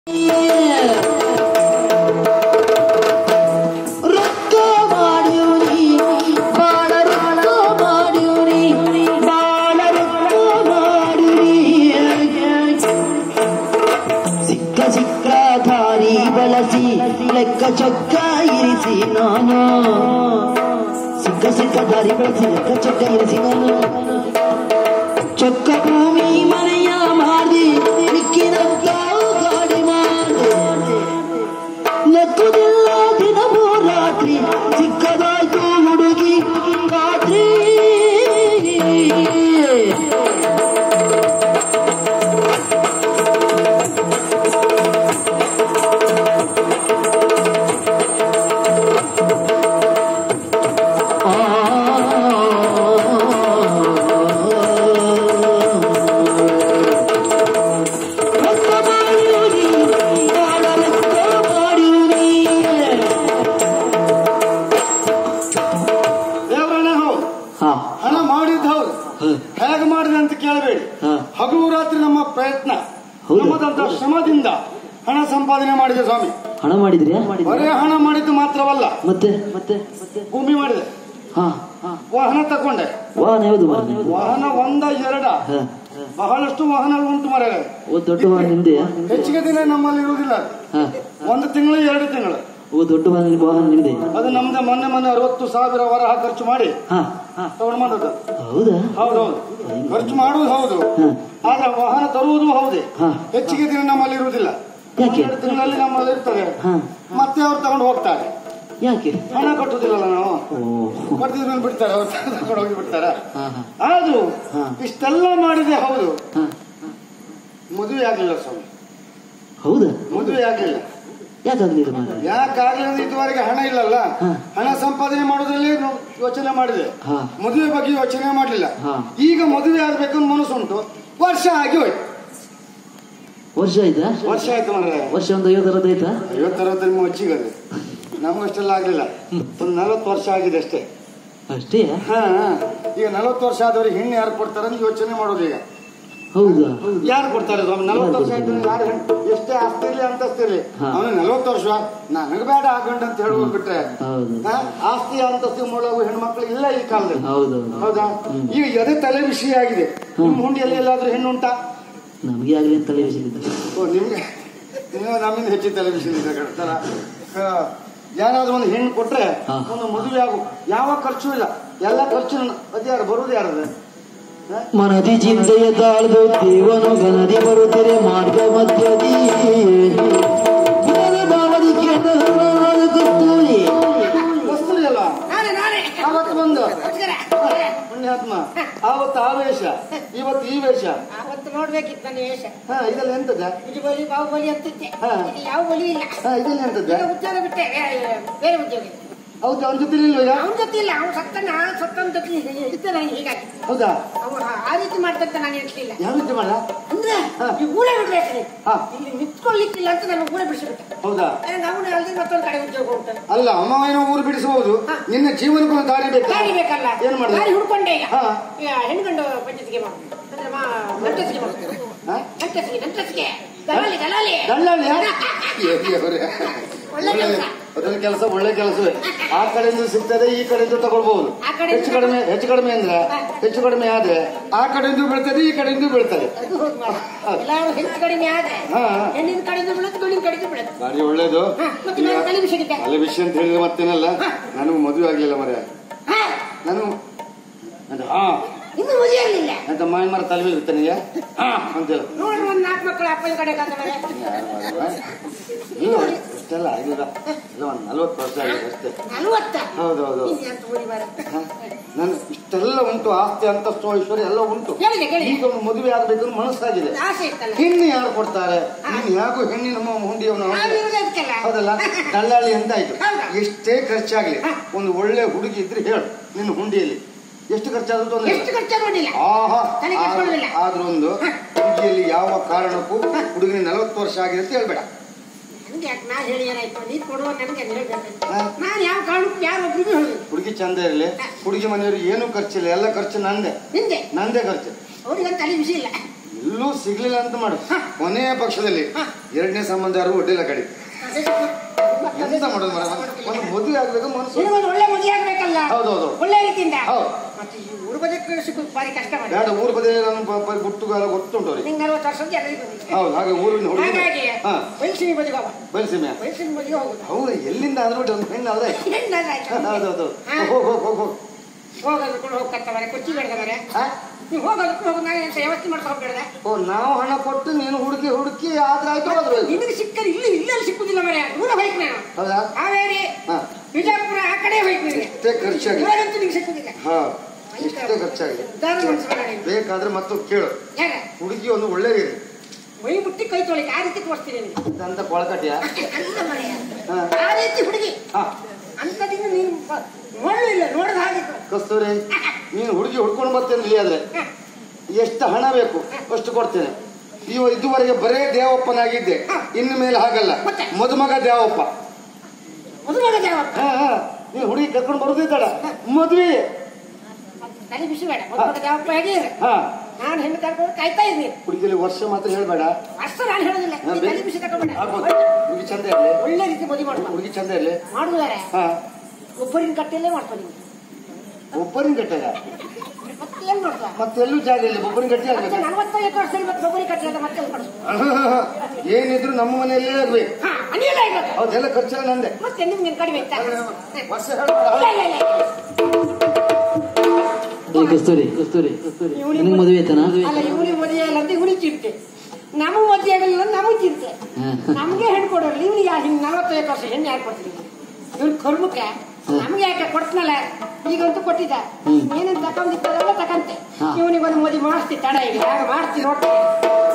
ರೊಕ್ಕ ಮಾಡ್ಯೂರಿ ಬಾಳ ರೊಕ್ಕ ಮಾಡ್ಯೂರಿ ಬಾಳ ರೊಕ್ಕ ಮಾಡ್ಯೂರಿ ಸಿಕ್ಕ ಸಿಕ್ಕ ದಾರಿ ಬಳಸಿ ಲೆಕ್ಕ ಚೊಕ್ಕ ಇರಿಸಿ ನಾನು ಸಿಕ್ಕ ಸಿಕ್ಕ ದಾರಿ ಬಳಸಿ ಲೆಕ್ಕ ಚೊಕ್ಕ ಇರಿಸಿ ನಾನು ಚೊಕ್ಕ ಭೂಮಿ ಮನೆಯ ಮಾಡಿ ಮಿಕ್ಕಿನಂತ ಗಾಡಿ ಮಾಡಿ ಲೆಕ್ಕದಿಲ್ಲ ದಿನವೂ ರಾತ್ರಿ ಸಿಕ್ಕದಾಯ್ತು ಹುಡುಗಿ ರಾತ್ರಿ ರೊಕ್ಕ ಮಾಡಿಯೂರಿ, ಬಾಳ ರೊಕ್ಕ ಮಾಡಿಯೂರಿ. ದೇವರನ್ನ ಹೌದು ಹಾ ಹಣ ಮಾಡಿದ್ದು ಹೌದು ಹ. ಹೇಗೆ ಮಾಡಿದೆ ಅಂತ ಕೇಳಬೇಡಿ ಹಾ. ಹಗಲು ರಾತ್ರಿ ನಮ್ಮ ಪ್ರಯತ್ನ ಹೌದಾ? ನಮ್ಮದಂತ ಶ್ರಮದಿಂದ ಹಣ ಸಂಪಾದನೆ ಮಾಡಿದೆ ಸ್ವಾಮಿ ಹಣ ಮಾಡಿದ್ರಿ ಬರೇ ಹಣ ಮಾಡಿದ್ದು ಮಾತ್ರವಲ್ಲ ಮತ್ತೆ ಮತ್ತೆ ಮತ್ತೆ ಭೂಮಿ ಮಾಡಿದೆ ಹಾ ಹಾ ವಾಹನ ತಕೊಂಡೆ ವಾಹನ ಯಾವುದು ಮಾರ್ರೆ? ವಾಹನ ಒಂದ ಎರಡ ಹಾ. ಬಹಳಷ್ಟು ವಾಹನ ಉಂಟು ಮರ ಓ ದೊಡ್ಡ ವಾಹನ ನಿಮ್ದೆ ಹೆಚ್ಚಿಗೆ ದಿನ ನಮ್ಮಲ್ಲಿ ಇರುವುದಿಲ್ಲ ಹಾ ಒಂದು ತಿಂಗಳು ಎರಡು ತಿಂಗಳು ಓ ದೊಡ್ಡ ವಾಹನ ವಾಹನ ನಿಮ್ದೆ ಅದು ನಮ್ದು ಮೊನ್ನೆ ಮೊನ್ನೆ ಅರವತ್ತು ಸಾವಿರ ವರಹ ಖರ್ಚು ಮಾಡಿ ಹಾ ಹಾ ತಗೊಂಡು ಬಂದದ್ದು ಹೌದಾ ಹೌದೌದು ಖರ್ಚು ಮಾಡುವುದು ಹೌದು ಹಾ. ಆದ್ರೆ ವಾಹನ ತರುವುದು ಹೌದೇ ಹಾ. ಹೆಚ್ಚಿಗೆ ದಿನ ನಮ್ಮಲ್ಲಿ ಇರುವುದಿಲ್ಲ ಯಾಕೆ? ಒಂದೆರಡು ತಿಂಗಳಲ್ಲಿ ನಮ್ಮಲ್ಲಿ ಇರ್ತದೆ ಹಾ ಮತ್ತೆ ಅವ್ರು ತಗೊಂಡು ಹೋಗ್ತಾರೆ ಯಾಕೆ ಹಣ ಕಟ್ಟುದಿಲ್ಲಲ್ಲ ನಾವು ಓ ಕಟ್ಟಿದ ಮೇಲೆ ಬಿಡ್ತಾರೆ ಅವ್ರು ತಗೊಂಡು ಹೋಗಿ ಬಿಡ್ತಾರೆ ಹಾ ಹಾ ಆದ್ರೂ ಹಾ. ಇಷ್ಟೆಲ್ಲ ಮಾಡಿದೆ ಹೌದು ಹಾ ಮದುವೆ ಆಗ್ಲಿಲ್ಲ ಸ್ವಾಮಿ ಹೌದಾ ಮದುವೆ ಆಗ್ಲಿಲ್ಲ ಯಾಕಾಗ್ಲಿಲ್ಲ ಮಾರ್ರೆ? ಯಾಕಾಗ್ಲಿಲ್ಲ ಅಂದ್ರೆ ಇದುವರೆಗೆ ಹಣ ಇಲ್ಲಲ್ಲ ಹಾ. ಹಣ ಸಂಪಾದನೆ ಮಾಡೋದ್ರಲ್ಲಿ ನಾವು ಯೋಚನೆ ಮಾಡಿದೆ ಹಾ. ಮದುವೆ ಬಗ್ಗೆ ಯೋಚನೆ ಮಾಡ್ಲಿಲ್ಲ ಹಾ. ಈಗ ಮದುವೆ ಆಗ್ಬೇಕು ಅಂತ ಮನಸ್ಸುಂಟು ವರ್ಷ ಆಗಿ ಹೋಯ್ತು ವರ್ಷ ಆಯ್ತಾ ವರ್ಷ ಆಯ್ತು ಮಾರ್ರೆ ವರ್ಷ ಒಂದು ಐವತ್ತರದ್ದು ಆಯ್ತಾ ಐವತ್ತರವತ್ತು ನಿಮ್ಮ ಅಜ್ಜಿಗದೆ ನಮಗಷ್ಟೆಲ್ಲ ಆಗ್ಲಿಲ್ಲ ಒಂದು ನಲವತ್ತು ವರ್ಷ ಆಗಿದೆ ಅಷ್ಟೇ ಅಷ್ಟೇ ಹಾ ಈಗ ನಲವತ್ತು ವರ್ಷ ಆದವ್ರಿಗೆ ಹೆಣ್ಣು ಯಾರು ಕೊಡ್ತಾರೆ ಅಂತ ಯೋಚನೆ ಮಾಡೋದು ಈಗ ಹೌದಾ ಯಾರು ಕೊಡ್ತಾರೆ ಸ್ವಾಮಿ ನಲವತ್ತು ವರ್ಷ ಆಯ್ತು ಯಾರು ಹೆಣ್ಣು ಎಷ್ಟೇ ಆಸ್ತಿ ಇರ್ಲಿ ಅಂತಸ್ತಿ ಇರ್ಲಿ ಹಾ. ಅವನು ನಲವತ್ತು ವರ್ಷ ನನಗೆ ಬೇಡ ಆಗಂಡ ಅಂತ ಹೇಳುವುದು ಬಿಟ್ರೆ ಹೌದು ಹಾ? ಆಸ್ತಿ ಅಂತಸ್ತಿ ಮೂಲವು ಹೆಣ್ಮಕ್ಳು ಇಲ್ಲ ಈ ಕಾಲದಲ್ಲಿ ಹೌದೌದು ಹೌದಾ ಈಗ ಅದೇ ತಲೆ ವಿಷಯ ಆಗಿದೆ ನಿಮ್ಮ ಹುಂಡಿಯಲ್ಲಿ ಎಲ್ಲಾದ್ರೂ ಹೆಣ್ಣು ಉಂಟಾ ನಮಗೆ ಆಗ್ಲಿ ಅಂತ ತಲೆ ಬಿಸಿಲಿದ್ದ ಓ ನಿಮ್ಗೆ ನೀವು ನಮ್ಮಿಂದ ಹೆಚ್ಚು ತಲೆ ಬಿಸಿ ಇದೆ ಕಟ್ತಾರ ಯಾರಾದ್ರೂ ಒಂದು ಹೆಣ್ಣು ಕೊಟ್ರೆ ಹಾ. ಒಂದು ಮದುವೆ ಆಗು ಯಾವ ಖರ್ಚು ಇಲ್ಲ ಎಲ್ಲ ಖರ್ಚು ನನ್ನ- ಅದ್ಯಾರು ಬರುವುದು ಯಾರದು ಮನದಿ ಚಿಂತೆಯ ತಾಳ್ದು ದೇವನು ಗನದಿ ಬರುತ್ತಿರೆ ಮಾರ್ಗ ಮಧ್ಯದಿ ಗುಣದ ಭಾವದಿ ಕೇಂದ್ರ ಕಸ್ತೂರಿ ಕಸ್ತೂರಿ ಅಲ್ಲ ನಾನೇ ನಾನೇ ಆವತ್ತು ಬಂದು ನಮಸ್ಕಾರ. ಪುಣ್ಯಾತ್ಮ ಆವತ್ತು ಆ ವೇಷ ಇವತ್ತು ಈ ವೇಷ ಅವತ್ತು ನೋಡ್ಬೇಕಿತ್ತು ನನ್ನ ವೇಷ ಹಾ ಇದೆಲ್ಲ ಎಂತದ ಬಲಿ ಬಾಹುಬಲಿ ಅಂತಿದ್ದೆ ಹಾ. ಇದು ಯಾವ ಬಲಿ ಇಲ್ಲ ಹಾ ಇದೆಲ್ಲ ಎಂತದ ಈಗ ಉದ್ಯೋಗ ಬಿಟ್ಟೆ ಬೇರೆ ಬೇರೆ ಉದ್ಯೋಗ ಇದೆ. ಹೌದು ಅವನ ಜೊತೆ ಇಲ್ವ ಈಗ ಅವನ ಜೊತೆ ಇಲ್ಲ ಅವನು ಸತ್ತನ ಸತ್ತನ ಜೊತೆ ಇದ್ದೆ ನನಗೆ ಹೀಗಾಗಿ ಹೌದಾ ಅವನು ಆ ರೀತಿ ಮಾಡ್ತಂತ ನಾನು ಇರ್ಲಿಲ್ಲ ಯಾವ ರೀತಿ ಮಾಡ ಅಂದ್ರೆ ಹಾ. ಈ ಊರೇ ಬಿಡ್ಬೇಕು ನೀನು. ಹಾ. ಇಲ್ಲಿ ನಿಂತ್ಕೊಳ್ಳಿಕ್ಕಿಲ್ಲ ಅಂತ ನಾನು ಊರೇ ಬಿಡಿಸಿಬಿಟ್ಟೆ ಹೌದಾ ಅವನು ಅಲ್ಲದೆ ಮತ್ತೊಂದು ಕಡೆ ಉದ್ಯೋಗ ಹೋಗ್ತಾನೆ ಅಲ್ಲ ಅಮ್ಮ ಏನೋ ಊರು ಬಿಡಿಸಬಹುದು ಹಾ. ನಿನ್ನ ಜೀವನಕ್ಕೊಂದು ದಾರಿ ಬೇಕು ದಾರಿ ಬೇಕಲ್ಲ ಏನ್ ಮಾಡಿದೆ ದಾರಿ ಹುಡ್ಕೊಂಡೆ ಈಗ ಹಾ. ಈಗ ಹೆಣ್ಗಂಡು ಪಂಚಾಯತ್ಗೆ ಮಾಡ್ತೀನಿ ಅಂದ್ರೆ ಮಾ ನಂಟಸಿಗೆ ಮಾಡ್ತೀನಿ ಹಾ? ನಂಟಸಿಗೆ ನಂಟಸಿಗೆ ದಲಾಲಿ ದಲಾಲಿ ದಳ್ಳಾಳಿ ಒಳ್ಳೆ ಕೆಲ್ಸ. ಅದೊಂದು ಕೆಲಸ ಒಳ್ಳೆ ಕೆಲಸವೇ ಆ ಕಡೆಯಿಂದ ಸಿಗ್ತದೆ ಈ ಕಡೆಯಿಂದ ತಗೊಳ್ಬಹುದು ಆ ಕಡೆಯಿಂದ ಹೆಚ್ಚು ಕಡಿಮೆ ಹೆಚ್ಚು ಕಡಿಮೆ ಅಂದ್ರೆ ಹೆಚ್ಚು ಕಡಿಮೆ ಆದ್ರೆ ಆ ಕಡೆಯಿಂದ ಬೀಳ್ತದೆ ಈ ಕಡೆಯಿಂದ ಬೀಳ್ತದೆ ಅದು ಹೌದು ಮಾರ್ರೆ. ಎಲ್ಲಾರು ಹೆಚ್ಚು ಕಡಿಮೆ ಆದ್ರೆ ಹಾ. ಹೆಣ್ಣಿನ ಕಡೆಯಿಂದ ಬೀಳುತ್ತೆ ಗಂಡಿನ ಕಡೆಯಿಂದ ಬೀಳುತ್ತೆ ಬಾರಿ ಒಳ್ಳೇದು ಹಾ, ಮತ್ತೆ ನಾನು ತಲೆ ಬಿಸಿಗಿದ್ದೆ ಅಲ್ಲ ವಿಷಯ ಅಂತ ಹೇಳಿದ್ರೆ ಮತ್ತೇನಲ್ಲ ನನಗೂ ಮದುವೆ ಆಗ್ಲಿಲ್ಲ ಮರೆ ಹಾ ನಾನು ಅದು ಹಾ ಇನ್ನು ಮದುವೆ ಆಗಲಿಲ್ಲ ಅಂತ ಮಾಯ ಮರ ತಲೆ ಮೇಲೆ ಇರ್ತಾನೆ ಹಾ ಅಂತೇಳಿ ನೋಡ್ರಿ ಒಂದ್ ನಾಲ್ಕು ಮಕ್ಕಳು ಅಪ್ಪನ ಕಡೆ ಕಾದ್ರೆ ಇಲ್ಲ ಅಷ್ಟೆಲ್ಲ ಆಗಿಲ್ಲ ಇಲ್ಲ ಒಂದು ನಲ್ವತ್ತು ವರ್ಷ ಆಗಿದೆ ಅಷ್ಟೇ ನಲ್ವತ್ತ ಹೌದು ಹೌದು ಇನ್ನು ಎಂತ ಊರಿ ಬರುತ್ತೆ ನನ್ ಇಷ್ಟೆಲ್ಲ ಉಂಟು ಆಸ್ತಿ ಅಂತಸ್ತು ಐಶ್ವರ್ಯ ಎಲ್ಲ ಉಂಟು ಕೇಳಿದೆ ಕೇಳಿದೆ ಈಗ ಒಂದು ಮದುವೆ ಆಗ್ಬೇಕು ಅಂತ ಮನಸ್ಸಾಗಿದೆ ಆಸೆ ಇತ್ತಲ್ಲ ಹೆಣ್ಣು ಯಾರು ಕೊಡ್ತಾರೆ ನೀನು ಯಾಕೋ ಹೆಣ್ಣಿನ ಮ- ಹುಂಡಿಯವನು ನಾವು ಇರೋದಕ್ಕಲ್ಲ ಹೌದಲ್ಲ ದಳ್ಳಾಳಿ ಅಂತ ಆಯ್ತು ಹೌದಾ? ಎಷ್ಟೇ ಖರ್ಚಾಗ್ಲಿ ಒಂದು ಒಳ್ಳೆ ಹುಡುಗಿ ಇದ್ರೆ ಹೇಳು ನಿನ್ನ ಹುಂಡಿಯಲ್ಲಿ ಎಷ್ಟು ಖರ್ಚಾದ್ರೂ ತೊಂದ್ರೆ ಎಷ್ಟು ಖರ್ಚ ನೋಡಿಲ್ಲ ಆಹಾ ತಲೆ ಕೆಡ್ಸ್ಕೊಳ್ಳೋದಿಲ್ಲ. ಆದ್ರೂ ಒಂದು ಹುಡುಗಿಯಲ್ಲಿ ಯಾವ ಕಾರಣಕ್ಕೂ ಹುಡುಗನಿಗೆ ನಲವತ್ತು ವರ್ಷ ಆಗಿದೆ ಅಂತ ಹೇಳ್ಬೇಡ ನನ್ಗೆ ಯಾಕೆ ನಾ ಹೇಳಿ ಏನಾಯ್ತು ನೀರು ಕೊಡುವ ನನಗೆ ಹೇಳ್ಬೇಕು ಹಾ. ನಾನು ಯಾವ ಕಾರಣಕ್ಕೂ ಯಾರು ಒಬ್ರಿಗೂ ಹೇಳಿ ಹುಡುಗಿ ಚಂದ ಇರಲಿ ಹುಡುಗಿ ಮನೆಯವ್ರಿಗೆ ಏನೂ ಖರ್ಚಿಲ್ಲ ಎಲ್ಲ ಖರ್ಚು ನಂದೆ ನಿಂದೆ ನಂದೇ ಖರ್ಚು ಅವ್ರಿಗಂತ ತಲೆ ಬಿಸಿ ಇಲ್ಲ ಎಲ್ಲೂ ಸಿಗ್ಲಿಲ್ಲ ಅಂತ ಮಾಡು ಕೊನೆಯ ಪಕ್ಷದಲ್ಲಿ ಎರಡನೇ ಸಂಬಂಧ ಯಾರು ಒಡ್ಡಿಲ್ಲ ಕಡೆ ಎಂತ ಮಾಡೋದು ಮರ ಒಂದು ಮದುವೆ ಆಗ್ಬೇಕು ಮನಸ್ಸು ನಿನಗೊಂದು ಒಳ್ಳೆ ಮದುವೆ ಆಗ್ಬೇಕಲ್ಲ ಹೌದೌದು. ಒಳ್ಳೆ ರೀತಿಯಿಂದ ಹೌದು. ಮತ್ತೆ ಈ ಊರು ಬದಕ್ಕೆ ಸಿಗೋದು ಭಾರಿ ಕಷ್ಟ ಮಾಡಿ ಬೇಡ ಊರ್ ಬದಿ ನಾನು ಪ- ಪ- ಗುಟ್ಟುಗಾಲ ಗೊತ್ತುಂಟು ಅವ್ರಿಗೆ ನಿಂಗೆ ನಲ್ವತ್ತು ವರ್ಷದ ಎಲ್ಲರಿಗೂ ಬಂದಿದೆ ಹೌದು ಹಾಗೆ ಊರಿನ ಹುಡುಗಿ ಹಾಗಾಗಿ ಹಾ ಬಯಸಿನ ಮದುವೆ ಹೋಗ ಬಯಲ್ಸಿಮ್ಯಾ ಬಯಸಿನ ಮದುವೆ ಹೋಗುದು ಹೌದು ಎಲ್ಲಿಂದ ಅಂದ್ಬಿಟ್ಟು ಒಂದು ಹೆಣ್ಣಾದ್ರೆ ಹೆಣ್ಣಾದ್ರಾಯ್ತು. ಹೌದೌದು ಹಾ. ಹೋಗ್ ಹೋಗ್ ಹೋಗ್ ಹೋಗ್ ಹೋಗೋದು ಕೂಡ ಹೋಗ್ಕತ್ತವರೆ ಕೊಚ್ಚಿ ಬೆಳೆದವರೆ ಹಾ? ನೀವು ಹೋಗೋದಕ್ಕೆ ಹೋಗೋದು ನಾನು ಎಂತ ವ್ಯವಸ್ಥೆ ಮಾಡ್ತಾ ಹೋಗ್ಬೇಡ್ದೆ ಓ ನಾವು ಹಣ ಕೊಟ್ಟು ನೀನು ಹುಡುಕಿ ಹುಡುಕಿ ಆದ್ರೆ ಆಯ್ತು ಹೋದ್ರೆ ಹೋಯ್ತು. ನಿನಗೆ ಸಿಕ್ಕರೆ ಇಲ್ಲಿ ಇಲ್ಲಲ್ಲಿ ಸಿಕ್ಕುದಿಲ್ಲ ಮರೆ ದೂರ ಹೋಯ್ತು ನಾನು ಹೌದಾ ಹಾವೇರಿ ಹಾ ಬಿಜಾಪುರ ಆ ಕಡೆ ಹೋಯ್ತು ನಿನಗೆ ಇಷ್ಟೇ ಖರ್ಚಾಗಿದೆ ಇವಾಗಂತೂ ನಿಂಗೆ ಸಿಕ್ಕುದಿಲ್ಲ ಹಾ ಇಷ್ಟೇ ಖರ್ಚಾಗಿದೆ ಉದಾರ ಮನಸ್ಸು ಬೇಡ ನೀನು. ಬೇಕಾದ್ರೆ ಮತ್ತು ಕೇಳು ಯಾರ ಹುಡುಗಿ ಒಂದು ಒಳ್ಳೆಯ ಮೈ ಮುಟ್ಟಿ ಕೈ ತೊಳಿಗೆ ಆ ರೀತಿ ತೋರಿಸ್ತೀನಿ ನಿನಗೆ ಅಂತ ಕೊಳಕಟ್ಯ ಅಂತ ಮರೆಯ. ಹಾ. ಆ ರೀತಿ ಹುಡುಗಿ ಹಾ ಅಂತದಿಂದ ನೀನು ಪ- ನೋಡ್ಲೂ ಇಲ್ಲ ನೋಡದ ಹಾಗೆ ಕಸ್ತೂರಿ ನೀನು ಹುಡುಗಿ ಹುಡ್ಕೊಂಡು ಬರ್ತೇನೆ ಇಲ್ಲಿ ಆದ್ರೆ ಹ. ಎಷ್ಟು ಹಣ ಬೇಕು ಅಷ್ಟು ಕೊಡ್ತೇನೆ ಇವ ಇದುವರೆಗೆ ಬರೇ ದೇವಪ್ಪನಾಗಿದ್ದೆ ಇನ್ನು ಮೇಲೆ ಹಾಗಲ್ಲ ಮತ್ತೆ? ಮದುಮಗ ದೇವಪ್ಪ ಮದುವೆ ದೇವ ಹಾ ಹಾ ನೀನು ಹುಡುಗಿ ಕರ್ಕೊಂಡು ಬರೋದೇ ತಡ ಮದ್ವೆ ತಲೆ ಬಿಸಿ ಬೇಡ ಮದುವೆ ದೇವಪ್ಪ ಹೇಗೆ ಇರು. ಹಾ ನಾನು ಹೆಣ್ಣು ಕರ್ಕೊಂಡು ಕಾಯ್ತಾ ಇದ್ದೀನಿ ಹುಡುಗಿಲಿ ವರ್ಷ ಮಾತ್ರ ಹೇಳ್ಬೇಡ ಅಷ್ಟು ನಾನು ಹೇಳೋದಿಲ್ಲ ಹಾ, ನೀ ಬೇ- ತಲೆ ಬಿಸಿ ತಗೊಂಬೇಡ ಆಗ್ಬೋದು. ಹುಡುಗಿ ಚಂದ ಇರ್ಲಿ ಒಳ್ಳೆ ರೀತಿ ಮದುವೆ ಮಾಡುವ ಹುಡುಗಿ ಚಂದ ಇರ್ಲಿ ಮಾಡುದಾರೆ ಹಾ ಒಬ್ಬರಿನ ಕಟ್ಟೆಯಲ್ಲೇ ಮಾಡ್ಕೊಂಡು ಒಬ್ಬರಿನ ಗಟ್ಟಿಯಾಗ ಮತ್ತೆ ಏನ್ ಮಾಡ್ತಾ ಮತ್ತೆಲ್ಲೂ ಜಾಗ ಇಲ್ಲ ಒಬ್ಬರಿನ ಗಟ್ಟಿ ಮತ್ತೆ ಆಗ್ಬೇಕು ನಲವತ್ತೈದು ವರ್ಷದಲ್ಲಿ ಮತ್ತೆ ಒಬ್ಬರಿಗೆ ಕಟ್ಟಿದ ಮತ್ತೆ ಎಲ್ಲಿ ಕೊಡಿಸು ಏನಿದ್ರು ನಮ್ಮ ಮನೆಯಲ್ಲೇ ಆಗ್ಬೇಕು ಹಾ ಅನಿಲ ಇರ್ಬೇಕು ಹೌದೆಲ್ಲ ಖರ್ಚೆಲ್ಲ ನಂದೆ ಮತ್ತೆ ನಿಮ್ಗೆ ಕಡಿಮೆ ಇತ್ತ ವರ್ಷ ಹೇಳ್ಬೇಡ ಇಲ್ಲ ಇಲ್ಲ ಇಲ್ಲ ಏ ಕಸ್ತೂರಿ ಕಸ್ತೂರಿ ನಿನಗೆ ಮದುವೆ ಆಯ್ತಾನ ಅಲ್ಲ ಇವನಿಗೆ ಮದುವೆ ಇಲ್ಲ ಅಂತ ಇವನಿಗೆ ಚಿಂತೆ ನಮಗೆ ಮದುವೆ ಆಗಲಿಲ್ಲ ನಮಗೆ ಚಿಂತೆ ನಮಗೆ ಹೆಣ್ಣು ಕೊಡೋರು ಇವನಿಗೆ ಯಾರು ಹಿಂಗೆ ನಲವತ್ತೈದು ವರ್ಷ ಹೆಣ್ಣು ಯಾರು ಕೊಡ್ತೀರಿ ಇವ್ನು ಕರ್ಮಕ್ಕೆ ನಮ್ಗೆ ಯಾಕೆ ಕೊಡ್ತನಲ್ಲ ಈಗಂತೂ ಕೊಟ್ಟಿದ್ದ ಹ್ಮ್. ಏನೇನು ತಗೊಂಡಿದ್ದಲ್ಲ ತಕಂತೆ ಹಾ. ಇವನಿಗೆ ಒಂದು ಮದುವೆ ಮಾಡಿಸ್ತಿ ತಡ ಈಗ ಯಾರು ಮಾಡ್ತಿ ನೋಡ್ತೀನಿ